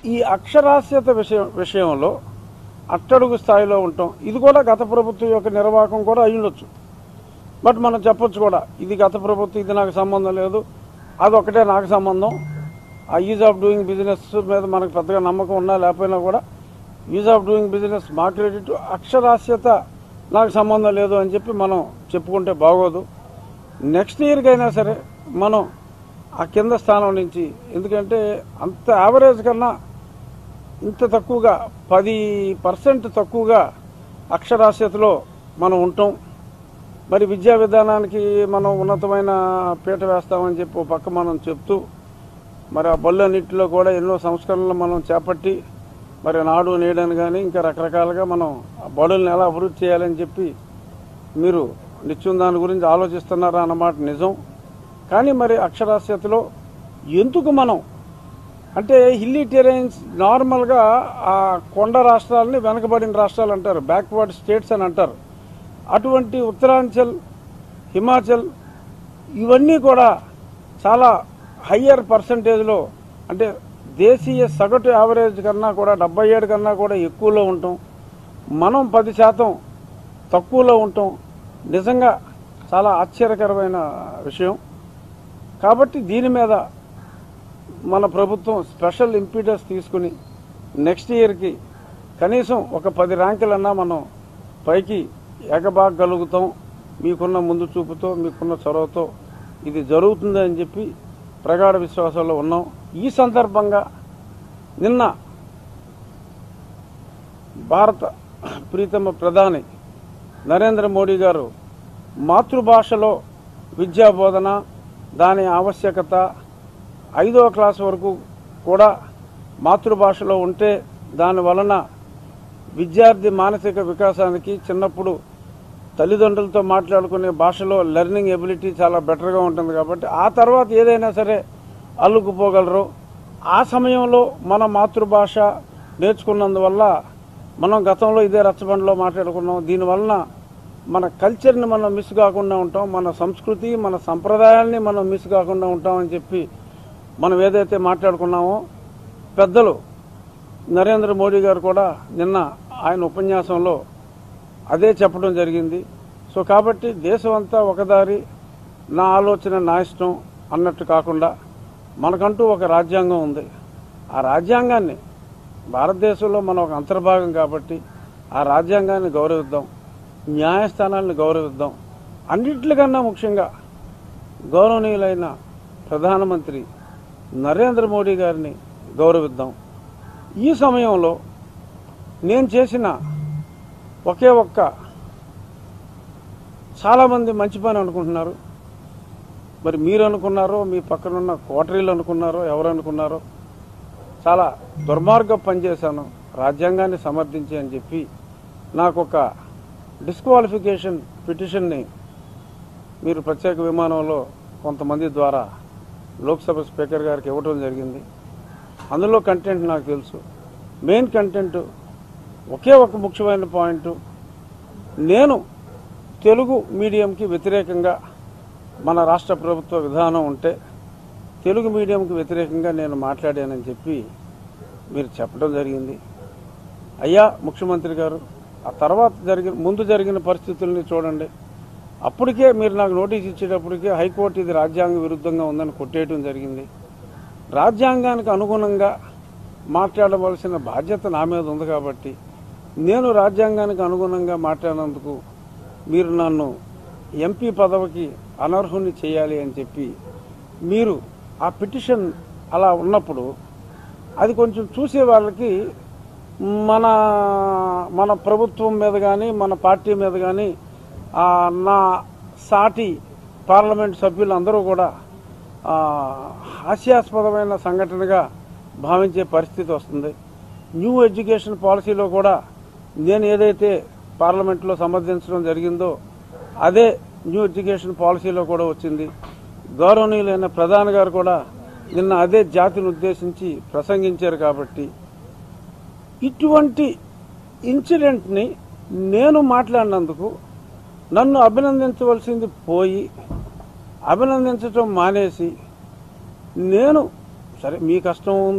ఈ అక్షరాస్యత విషయం విషయంలో అట్టడుగు స్థాయిలో ఉంటాం ఇది కూడా గత ప్రభుత్వం యొక్క నిర్వాహకం కూడా అయ్యుండొచ్చు బట్ మనం చెప్పొచ్చు కూడా ఇది గత ప్రభుత్వం ఇది నాకు సంబంధం లేదు అదొక్కటే నాకు సంబంధం ఆ ఈజ్ ఆఫ్ డూయింగ్ బిజినెస్ మీద మనకు పెద్దగా నమ్మకం ఉన్నా లేకపోయినా కూడా ఈజ్ ఆఫ్ డూయింగ్ బిజినెస్ మా క్రెడిట్ అక్షరాస్యత నాకు సంబంధం లేదు అని చెప్పి మనం చెప్పుకుంటే బాగోదు నెక్స్ట్ ఇయర్కైనా సరే మనం ఆ కింద స్థానం నుంచి ఎందుకంటే అంత యావరేజ్ కన్నా ఇంత తక్కువగా పది పర్సెంట్ తక్కువగా అక్షరాస్యతలో మనం ఉంటాం మరి విద్యా విధానానికి మనం ఉన్నతమైన పీట వేస్తామని చెప్పి ఓ పక్క మనం చెప్తూ మరి ఆ బళ్ళన్నింటిలో కూడా ఎన్నో సంస్కరణలు మనం చేపట్టి మరి నాడు నేడని కానీ ఇంకా రకరకాలుగా మనం ఆ బడుల్ని ఎలా అభివృద్ధి చేయాలని చెప్పి మీరు నిత్యం దాని గురించి ఆలోచిస్తున్నారా అన్నమాట నిజం కానీ మరి అక్షరాస్యతలో ఎందుకు మనం అంటే హిల్లీ టెరైన్స్ నార్మల్గా ఆ కొండ రాష్ట్రాలని వెనకబడిన రాష్ట్రాలు అంటారు బ్యాక్వర్డ్ స్టేట్స్ అని అంటారు అటువంటి ఉత్తరాంచల్ హిమాచల్ ఇవన్నీ కూడా చాలా హయ్యర్ పర్సంటేజ్లో అంటే దేశీయ సగటు యావరేజ్ కన్నా కూడా డెబ్బై ఏడు కన్నా కూడా ఎక్కువలో ఉంటాం మనం పది శాతం తక్కువలో ఉంటాం నిజంగా చాలా ఆశ్చర్యకరమైన విషయం కాబట్టి దీని మీద మన ప్రభుత్వం స్పెషల్ ఇంపీడస్ తీసుకుని నెక్స్ట్ ఇయర్కి కనీసం ఒక పది ర్యాంకులన్నా మనం పైకి ఎగబాగలుగుతాం మీకున్న ముందు చూపుతో మీకున్న చొరవతో ఇది జరుగుతుంది అని చెప్పి ప్రగాఢ విశ్వాసంలో ఉన్నాం ఈ సందర్భంగా నిన్న భారత ప్రీతమ ప్రధాని నరేంద్ర మోడీ గారు మాతృభాషలో విద్యా బోధన దాని ఆవశ్యకత ఐదవ క్లాస్ వరకు కూడా మాతృభాషలో ఉంటే దాని వలన విద్యార్థి మానసిక వికాసానికి చిన్నప్పుడు తల్లిదండ్రులతో మాట్లాడుకునే భాషలో లెర్నింగ్ ఎబిలిటీ చాలా బెటర్గా ఉంటుంది కాబట్టి ఆ తర్వాత ఏదైనా సరే అల్లుకుపోగలరు ఆ సమయంలో మన మాతృభాష నేర్చుకున్నందువల్ల మనం గతంలో ఇదే రచ్చబండలో మాట్లాడుకున్నాం దీనివలన మన కల్చర్ని మనం మిస్ కాకుండా ఉంటాం మన సంస్కృతి మన సంప్రదాయాల్ని మనం మిస్ కాకుండా ఉంటామని చెప్పి మనం ఏదైతే మాట్లాడుకున్నామో పెద్దలు నరేంద్ర మోడీ గారు కూడా నిన్న ఆయన ఉపన్యాసంలో అదే చెప్పడం జరిగింది సో కాబట్టి దేశం అంతా ఒకదారి నా ఆలోచన నా ఇష్టం అన్నట్టు కాకుండా మనకంటూ ఒక రాజ్యాంగం ఉంది ఆ రాజ్యాంగాన్ని భారతదేశంలో మనం ఒక అంతర్భాగం కాబట్టి ఆ రాజ్యాంగాన్ని గౌరవిద్దాం న్యాయస్థానాలను గౌరవిద్దాం అన్నింటికన్నా ముఖ్యంగా గౌరవనీయులైన ప్రధానమంత్రి నరేంద్ర మోడీ గారిని గౌరవిద్దాం ఈ సమయంలో నేను చేసిన ఒకే ఒక్క చాలామంది మంచి పని అనుకుంటున్నారు మరి మీరు అనుకున్నారో మీ పక్కనున్న కోటరీలు అనుకున్నారో ఎవరు అనుకున్నారో చాలా దుర్మార్గ పని చేశాను రాజ్యాంగాన్ని సమర్థించి అని చెప్పి నాకు ఒక డిస్క్వాలిఫికేషన్ పిటిషన్ని మీరు ప్రత్యేక విమానంలో కొంతమంది ద్వారా లోక్సభ స్పీకర్ గారికి ఇవ్వడం జరిగింది అందులో కంటెంట్ నాకు తెలుసు మెయిన్ కంటెంట్ ఒకే ఒక ముఖ్యమైన పాయింట్ నేను తెలుగు మీడియంకి వ్యతిరేకంగా మన రాష్ట్ర ప్రభుత్వ విధానం ఉంటే తెలుగు మీడియంకి వ్యతిరేకంగా నేను మాట్లాడానని చెప్పి మీరు చెప్పడం జరిగింది అయ్యా ముఖ్యమంత్రి గారు ఆ తర్వాత జరిగిన ముందు జరిగిన పరిస్థితుల్ని చూడండి అప్పటికే మీరు నాకు నోటీస్ ఇచ్చేటప్పటికే హైకోర్టు ఇది రాజ్యాంగ విరుద్ధంగా ఉందని కొట్టేయటం జరిగింది రాజ్యాంగానికి అనుగుణంగా మాట్లాడవలసిన బాధ్యత నా మీద ఉంది కాబట్టి నేను రాజ్యాంగానికి అనుగుణంగా మాట్లాడినందుకు మీరు నన్ను ఎంపీ పదవికి అనర్హుని చేయాలి అని చెప్పి మీరు ఆ పిటిషన్ అలా ఉన్నప్పుడు అది కొంచెం చూసే వాళ్ళకి మన మన ప్రభుత్వం మీద కానీ మన పార్టీ మీద కానీ ఆ, నా సాటి పార్లమెంట్ సభ్యులందరూ కూడా ఆ, హాస్యాస్పదమైన సంఘటనగా భావించే పరిస్థితి వస్తుంది న్యూ ఎడ్యుకేషన్ పాలసీలో కూడా నేను ఏదైతే పార్లమెంట్లో సమర్థించడం జరిగిందో అదే న్యూ ఎడ్యుకేషన్ పాలసీలో కూడా వచ్చింది గౌరవనీయులైన ప్రధాని గారు కూడా నిన్న అదే జాతిని ఉద్దేశించి ప్రసంగించారు కాబట్టి ఇటువంటి ఇన్సిడెంట్ని నేను మాట్లాడినందుకు నన్ను అభినందించవలసింది పోయి అభినందించటం మానేసి నేను సరే మీ కష్టం ఉంది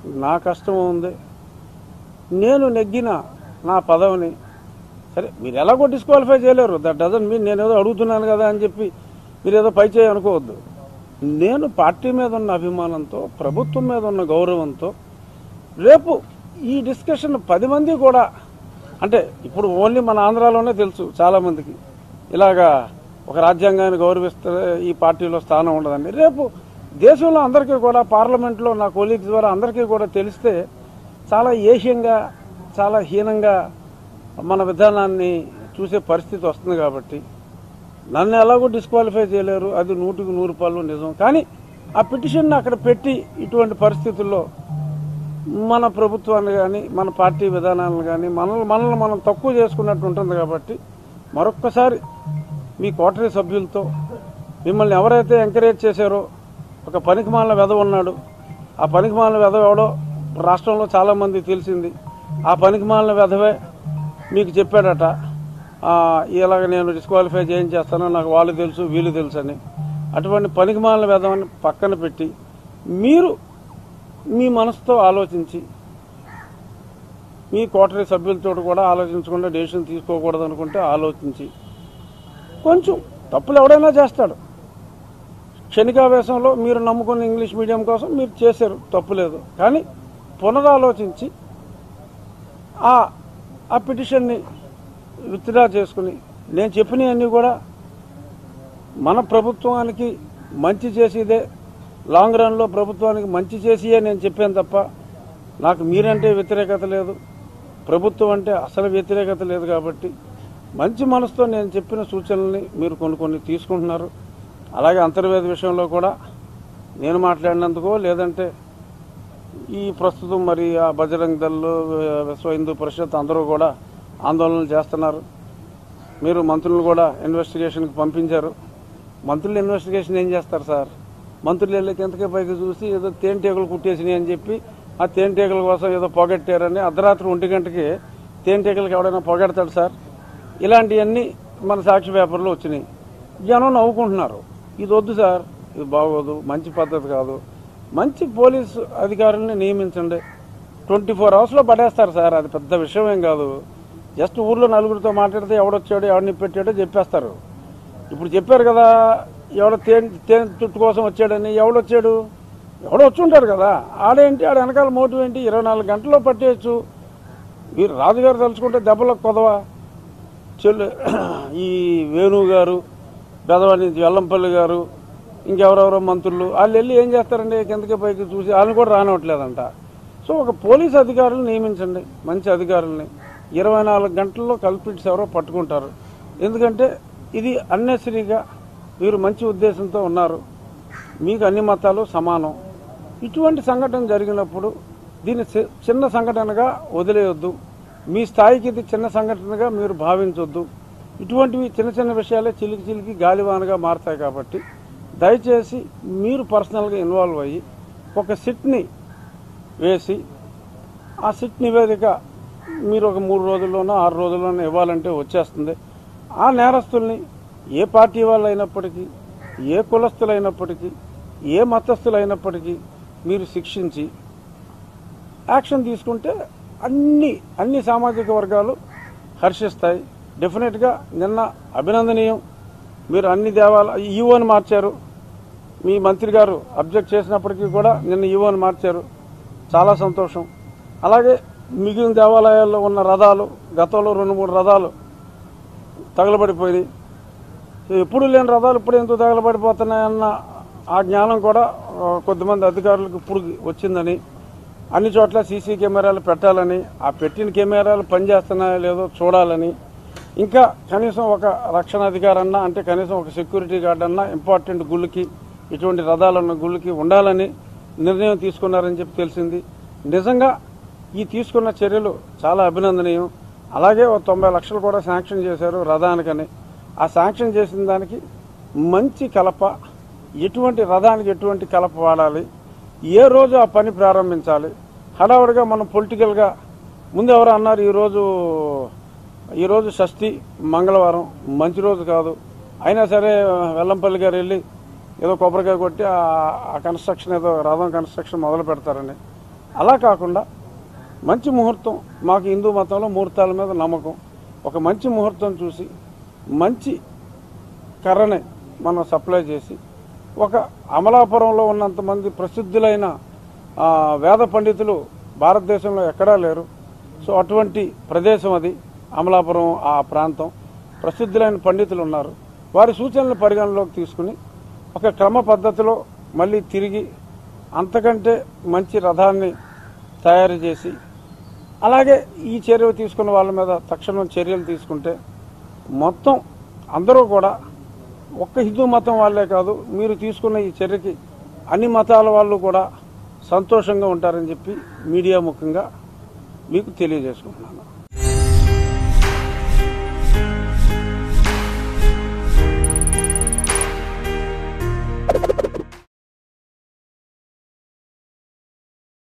నా కష్టం ఉంది నేను నెగ్గిన నా పదవిని సరే మీరు ఎలాగో డిస్క్వాలిఫై చేయలేరు దట్ డజన్ మీన్ నేను ఏదో అడుగుతున్నాను కదా అని చెప్పి మీరు ఏదో పై చేయి అనుకోవద్దు నేను పార్టీ మీద ఉన్న అభిమానంతో ప్రభుత్వం మీద ఉన్న గౌరవంతో రేపు ఈ డిస్కషన్ పది మంది కూడా అంటే ఇప్పుడు ఓన్లీ మన ఆంధ్రాలోనే తెలుసు చాలామందికి ఇలాగా ఒక రాజ్యాంగాన్ని గౌరవిస్తే ఈ పార్టీలో స్థానం ఉండదని రేపు దేశంలో అందరికీ కూడా పార్లమెంట్లో నా కొలీగ్స్ ద్వారా అందరికీ కూడా తెలిస్తే చాలా ఏహ్యంగా చాలా హీనంగా మన విధానాన్ని చూసే పరిస్థితి వస్తుంది కాబట్టి నన్ను ఎలాగో డిస్క్వాలిఫై చేయలేరు అది నూటికి నూరు రూపాయలు నిజం కానీ ఆ పిటిషన్ అక్కడ పెట్టి ఇటువంటి పరిస్థితుల్లో మన ప్రభుత్వాన్ని కానీ మన పార్టీ విధానాలను కానీ మనల్ని మనల్ని మనం తక్కువ చేసుకున్నట్టు ఉంటుంది కాబట్టి మరొక్కసారి మీ కోటరీ సభ్యులతో మిమ్మల్ని ఎవరైతే ఎంకరేజ్ చేశారో ఒక పనికిమాలిన వెధ ఉన్నాడు ఆ పనికిమాలిన వెధ ఎవడో రాష్ట్రంలో చాలామంది తెలిసింది ఆ పనికిమాలిన వెధవే మీకు చెప్పాడట ఆ, ఇలాగ నేను డిస్క్వాలిఫై చేయించేస్తాను నాకు వాళ్ళు తెలుసు వీళ్ళు తెలుసు అని అటువంటి పనికిమాలిన వెధవని పక్కన పెట్టి మీరు మీ మనసుతో ఆలోచించి మీ కోటరీ సభ్యులతో కూడా ఆలోచించకుండా డెసిషన్ తీసుకోకూడదు అనుకుంటే ఆలోచించి కొంచెం తప్పులు ఎవడైనా చేస్తాడు క్షణికావేశంలో మీరు నమ్ముకున్న ఇంగ్లీష్ మీడియం కోసం మీరు చేశారు తప్పులేదు కానీ పునరాలోచించి ఆ ఆ పిటిషన్ని విత్డ్రా చేసుకుని నేను చెప్పినవన్నీ కూడా మన ప్రభుత్వానికి మంచి చేసేదే లాంగ్ రన్లో ప్రభుత్వానికి మంచి చేసియే నేను చెప్పాను తప్ప నాకు మీరంటే వ్యతిరేకత లేదు ప్రభుత్వం అంటే అసలు వ్యతిరేకత లేదు కాబట్టి మంచి మనసుతో నేను చెప్పిన సూచనల్ని మీరు కొన్ని కొన్ని తీసుకుంటున్నారు అలాగే అంతర్వేద విషయంలో కూడా నేను మాట్లాడినందుకో లేదంటే ఈ ప్రస్తుతం మరి ఆ బజరంగ్ దళ్ విశ్వ హిందూ పరిషత్ అందరూ కూడా ఆందోళనలు చేస్తున్నారు మీరు మంత్రులను కూడా ఇన్వెస్టిగేషన్కి పంపించారు మంత్రులు ఇన్వెస్టిగేషన్ ఏం చేస్తారు సార్ మంత్రులు వెళ్ళి కిందకి పైకి చూసి ఏదో తేనెటీగలు కుట్టేసినాయి అని చెప్పి ఆ తేనెటీగల కోసం ఏదో పొగట్టారని అర్ధరాత్రి ఒంటి గంటకి తేనెటీగలకి ఎవడైనా పొగడతాడు సార్ ఇలాంటివన్నీ మన సాక్షి పేపర్లో వచ్చినాయి జనం నవ్వుకుంటున్నారు ఇది వద్దు సార్ ఇది బాగోదు మంచి పద్ధతి కాదు మంచి పోలీసు అధికారుల్ని నియమించండి ట్వంటీ ఫోర్ అవర్స్లో పడేస్తారు సార్ అది పెద్ద విషయం ఏం కాదు జస్ట్ ఊర్లో నలుగురితో మాట్లాడితే ఎవడొచ్చాడో ఎవడిని పెట్టాడో చెప్పేస్తారు ఇప్పుడు చెప్పారు కదా ఎవడో తేనె తేనె తుట్టు కోసం వచ్చాడని ఎవడొచ్చాడు ఎవడో వచ్చి ఉంటాడు కదా ఆడేంటి ఆడ వెనకాల మోటివ్ ఏంటి ఇరవై నాలుగు గంటల్లో పట్టేయచ్చు వీరు రాజుగారు తలుచుకుంటే దెబ్బలకు కొదవా చెల్లు ఈ వేణు గారు పెదవాడి నుంచి వెల్లంపల్లి గారు ఇంకెవరెవరో మంత్రులు వాళ్ళు వెళ్ళి ఏం చేస్తారండి కిందకి పైకి చూసి వాళ్ళని కూడా రానివ్వట్లేదంట సో ఒక పోలీస్ అధికారులను నియమించండి మంచి అధికారుల్ని ఇరవై నాలుగు గంటల్లో కల్పిట్స్ ఎవరో పట్టుకుంటారు ఎందుకంటే ఇది అన్నెసరీగా మీరు మంచి ఉద్దేశంతో ఉన్నారు మీకు అన్ని మతాలు సమానం ఇటువంటి సంఘటన జరిగినప్పుడు దీన్ని చి- చిన్న సంఘటనగా వదిలేయొద్దు మీ స్థాయికి ఇది చిన్న సంఘటనగా మీరు భావించొద్దు ఇటువంటివి చిన్న చిన్న విషయాలే చిలికి చిలికి గాలివానగా మారతాయి కాబట్టి దయచేసి మీరు పర్సనల్గా ఇన్వాల్వ్ అయ్యి ఒక సిట్ని వేసి ఆ సిట్ నివేదిక మీరు ఒక మూడు రోజుల్లోనో ఆరు రోజుల్లోనో ఇవ్వాలంటే వచ్చేస్తుంది ఆ నేరస్తుల్ని ఏ పార్టీ వాళ్ళు అయినప్పటికీ ఏ కులస్తులైనప్పటికీ ఏ మతస్థులైనప్పటికీ మీరు శిక్షించి యాక్షన్ తీసుకుంటే అన్ని అన్ని సామాజిక వర్గాలు హర్షిస్తాయి డెఫినెట్గా నిన్న అభినందనీయం మీరు అన్ని దేవాల ఈవోని మార్చారు మీ మంత్రి గారు అబ్జెక్ట్ చేసినప్పటికీ కూడా నిన్న ఈవోని మార్చారు చాలా సంతోషం అలాగే మిగిలిన దేవాలయాల్లో ఉన్న రథాలు గతంలో రెండు మూడు రథాలు తగలబడిపోయినాయి సో ఎప్పుడు లేని రథాలు ఇప్పుడు ఎందుకు తగలబడిపోతున్నాయన్న ఆ జ్ఞానం కూడా ఆ, కొద్దిమంది అధికారులకు ఇప్పుడు వచ్చిందని అన్ని చోట్ల సీసీ కెమెరాలు పెట్టాలని ఆ పెట్టిన కెమెరాలు పనిచేస్తున్నాయో లేదో చూడాలని ఇంకా కనీసం ఒక రక్షణ అధికారన్నా అంటే కనీసం ఒక సెక్యూరిటీ గార్డ్ అన్నా ఇంపార్టెంట్ గుళ్ళకి ఇటువంటి రథాలున్న గుళ్ళకి ఉండాలని నిర్ణయం తీసుకున్నారని చెప్పి తెలిసింది నిజంగా ఈ తీసుకున్న చర్యలు చాలా అభినందనీయం అలాగే ఒక తొంభై లక్షలు కూడా శాంక్షన్ చేశారు రథానికని ఆ శాంక్షన్ చేసిన దానికి మంచి కలప ఎటువంటి రథానికి ఎటువంటి కలప వాడాలి ఏ రోజు ఆ పని ప్రారంభించాలి హడావుడిగా మనం పొలిటికల్గా ముందు ఎవరు అన్నారు ఈరోజు ఈరోజు షష్ఠి మంగళవారం మంచి రోజు కాదు అయినా సరే వెల్లంపల్లి గారు వెళ్ళి ఏదో కొబ్బరికాయ కొట్టి ఆ- ఆ కన్స్ట్రక్షన్ ఏదో రథం కన్స్ట్రక్షన్ మొదలు పెడతారని అలా కాకుండా మంచి ముహూర్తం మాకు హిందూ మతంలో ముహూర్తాల మీద నమ్మకం ఒక మంచి ముహూర్తం చూసి మంచి కర్రని మనం సప్లై చేసి ఒక అమలాపురంలో ఉన్నంతమంది ప్రసిద్ధులైన ఆ, వేద పండితులు భారతదేశంలో ఎక్కడా లేరు సో అటువంటి ప్రదేశం అది అమలాపురం ఆ ప్రాంతం ప్రసిద్ధులైన పండితులు ఉన్నారు వారి సూచనలు పరిగణలోకి తీసుకుని ఒక క్రమ పద్ధతిలో మళ్ళీ తిరిగి అంతకంటే మంచి రథాన్ని తయారు చేసి అలాగే ఈ చర్య తీసుకున్న వాళ్ళ మీద తక్షణం చర్యలు తీసుకుంటే మొత్తం అందరూ కూడా ఒక్క హిందూ మతం వాళ్ళే కాదు మీరు తీసుకున్న ఈ చర్యకి అన్ని మతాల వాళ్ళు కూడా సంతోషంగా ఉంటారని చెప్పి మీడియా ముఖంగా మీకు తెలియజేసుకుంటున్నాను